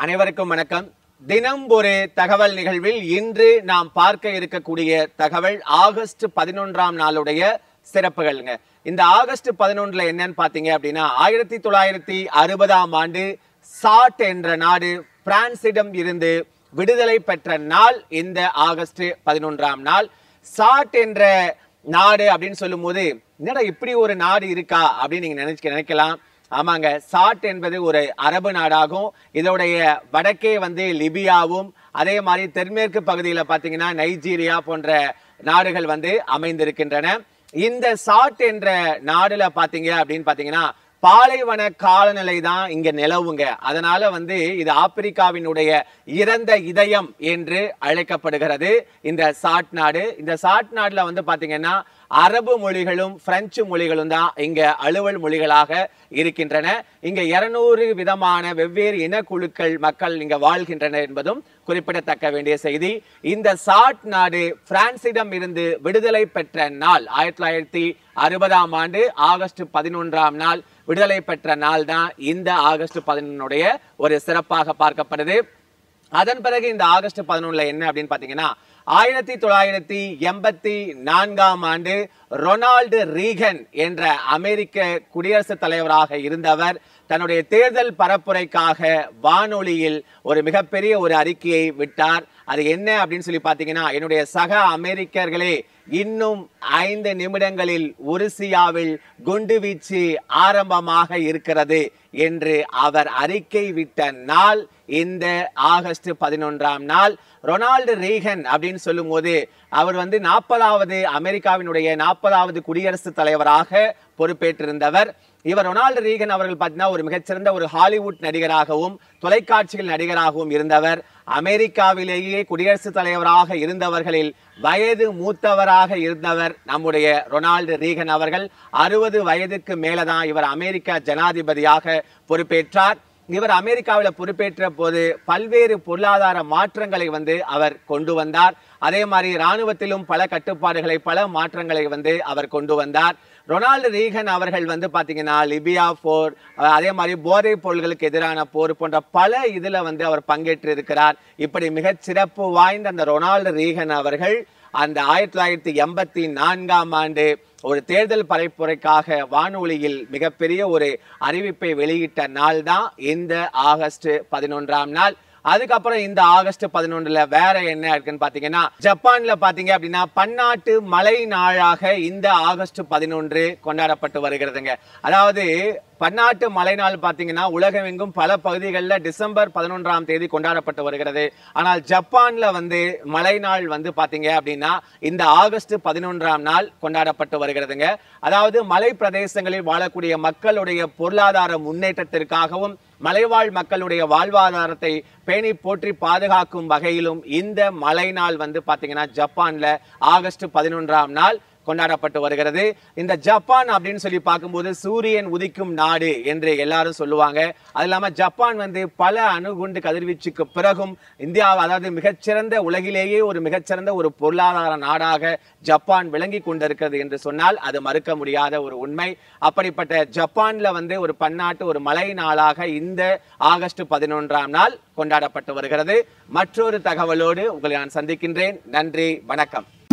அனைவருக்கும் வணக்கம் தினம் ஒரு தகவல் நிகழ்வில் இன்று நாம் பார்க்க இருக்கக்கூடிய தகவல் ஆகஸ்ட் பதினொன்றாம் நாளுடைய சிறப்புகள்ங்க இந்த ஆகஸ்ட் பதினொன்றுல என்னன்னு பாத்தீங்க அப்படின்னா ஆயிரத்தி தொள்ளாயிரத்தி அறுபதாம் ஆண்டு சாட் என்ற நாடு பிரான்சிடம் இருந்து விடுதலை பெற்ற நாள் இந்த ஆகஸ்ட் பதினொன்றாம் நாள் சாட் என்ற நாடு அப்படின்னு சொல்லும்போது என்னடா இப்படி ஒரு நாடு இருக்கா அப்படின்னு நீங்க நினைச்சு நினைக்கலாம் ஆமாங்க சாட் என்பது ஒரு அரபு நாடாகும் இதோடைய வடக்கே வந்து லிபியாவும் அதே மாதிரி தென்மேற்கு பகுதியில பாத்தீங்கன்னா நைஜீரியா போன்ற நாடுகள் வந்து அமைந்திருக்கின்றன இந்த சாட் என்ற நாடுல பாத்தீங்க அப்படின்னு பாத்தீங்கன்னா பாலைவன காலநிலை தான் இங்க நிலவுங்க அதனால வந்து இது ஆப்பிரிக்காவினுடைய இறந்த இதயம் என்று அழைக்கப்படுகிறது இந்த சாட் நாடு இந்த சாட் நாடுல வந்து பாத்தீங்கன்னா அரபு மொழிகளும் பிரெஞ்சு மொழிகளும் தான் இங்க அலுவல் மொழிகளாக இருக்கின்றன இங்க இருநூறு விதமான வெவ்வேறு இனக்குழுக்கள் மக்கள் இங்க வாழ்கின்றனர் என்பதும் குறிப்பிடத்தக்க வேண்டிய செய்தி இந்த சாட் நாடு பிரான்சிடம் இருந்து விடுதலை பெற்ற நாள் ஆயிரத்தி தொள்ளாயிரத்தி அறுபதாம் ஆண்டு ஆகஸ்ட் பதினொன்றாம் நாள் விடுதலை பெற்ற நாள் தான் இந்த ஆகஸ்ட் பதினொன்னுடைய ஒரு சிறப்பாக பார்க்கப்படுது அதன் பிறகு இந்த ஆகஸ்ட் பதினொன்றுல என்ன அப்படின்னு பாத்தீங்கன்னா ஆயிரத்தி தொள்ளாயிரத்தி எண்பத்தி நான்காம் ஆண்டு ரொனால்டு ரீகன் என்ற அமெரிக்க குடியரசுத் தலைவராக இருந்தவர் தன்னுடைய தேர்தல் பரப்புரைக்காக வானொலியில் ஒரு மிகப்பெரிய ஒரு அறிக்கையை விட்டார் அது என்ன அப்படின்னு சொல்லி பாத்தீங்கன்னா என்னுடைய சக அமெரிக்கர்களே இன்னும் ஐந்து நிமிடங்களில் உருசியாவில் குண்டுவீச்சு ஆரம்பமாக இருக்கிறது என்று அவர் அறிக்கை விட்ட நாள் இந்த ஆகஸ்ட் பதினொன்றாம் நாள் ரொனால்டு ரீகன் அப்படின்னு சொல்லும் போது அவர் வந்து நாற்பதாவது அமெரிக்காவினுடைய நாற்பதாவது குடியரசுத் தலைவராக பொறுப்பேற்றிருந்தவர் இவர் ரொனால்டு ரீகன் அவர்கள் பார்த்தீங்கன்னா ஒரு மிகச்சிறந்த ஒரு ஹாலிவுட் நடிகராகவும் தொலைக்காட்சிகள் நடிகராகவும் இருந்தவர் அமெரிக்காவிலேயே குடியரசுத் தலைவராக இருந்தவர்களில் வயது மூத்தவராக இருந்தவர் நம்முடைய ரொனால்டு ரீகன் அவர்கள் அறுபது வயதுக்கு மேலதான் இவர் அமெரிக்க ஜனாதிபதியாக பொறுப்பேற்றார் இவர் அமெரிக்காவில் பொறுப்பேற்ற போது பல்வேறு பொருளாதார மாற்றங்களை வந்து அவர் கொண்டு வந்தார் அதே மாதிரி ராணுவத்திலும் பல கட்டுப்பாடுகளை பல மாற்றங்களை வந்து அவர் கொண்டு வந்தார் ரொனால்டு ரீகன் அவர்கள் வந்து பாத்தீங்கன்னா லிபியா போர் அதே மாதிரி போதைப் பொருள்களுக்கு எதிரான போர் போன்ற பல இதுல வந்து அவர் பங்கேற்று இருக்கிறார் இப்படி மிகச் சிறப்பு வாய்ந்த அந்த ரொனால்டு ரீகன் அவர்கள் அந்த ஆயிரத்தி தொள்ளாயிரத்தி எண்பத்தி நான்காம் ஆண்டு ஒரு தேர்தல் பரப்புரைக்காக வானொலியில் மிகப்பெரிய ஒரு அறிவிப்பை வெளியிட்ட நாள் தான் இந்த ஆகஸ்ட் பதினொன்றாம் நாள் அதுக்கப்புறம் இந்த ஆகஸ்ட் பதினொன்றுல வேற என்ன இருக்குன்னு பாத்தீங்கன்னா ஜப்பான்ல பாத்தீங்க அப்படின்னா பன்னாட்டு மழை நாளாக இந்த ஆகஸ்ட் பதினொன்று கொண்டாடப்பட்டு வருகிறதுங்க அதாவது பன்னாட்டு மழை நாள் பாத்தீங்கன்னா உலகமெங்கும் பல பகுதிகளில் டிசம்பர் பதினொன்றாம் தேதி கொண்டாடப்பட்டு வருகிறது ஆனால் ஜப்பான்ல வந்து மழை நாள் வந்து பாத்தீங்க அப்படின்னா இந்த ஆகஸ்ட் பதினொன்றாம் நாள் கொண்டாடப்பட்டு வருகிறதுங்க அதாவது மலை பிரதேசங்களில் வாழக்கூடிய மக்களுடைய பொருளாதார முன்னேற்றத்திற்காகவும் மலைவாழ் மக்களுடைய வாழ்வாதாரத்தை பேணி போற்றி பாதுகாக்கும் வகையிலும் இந்த மழை நாள் வந்து பாத்தீங்கன்னா ஜப்பான்ல ஆகஸ்ட் பதினொன்றாம் நாள் கொண்டாடப்பட்டு வருகிறது இந்த ஜப்பான் அப்படின்னு சொல்லி பார்க்கும்போது சூரியன் உதிக்கும் நாடு என்று எல்லாரும் சொல்லுவாங்க அது இல்லாம ஜப்பான் வந்து பல அணுகுண்டு கதிர்வீச்சுக்கு பிறகும் இந்தியா அதாவது மிகச்சிறந்த உலகிலேயே ஒரு மிகச்சிறந்த ஒரு பொருளாதார நாடாக ஜப்பான் விளங்கி கொண்டிருக்கிறது என்று சொன்னால் அது மறுக்க முடியாத ஒரு உண்மை அப்படிப்பட்ட ஜப்பான்ல வந்து ஒரு பன்னாட்டு ஒரு மழை நாளாக இந்த ஆகஸ்ட் பதினொன்றாம் நாள் கொண்டாடப்பட்டு வருகிறது மற்றொரு தகவலோடு உங்களை நான் சந்திக்கின்றேன் நன்றி வணக்கம்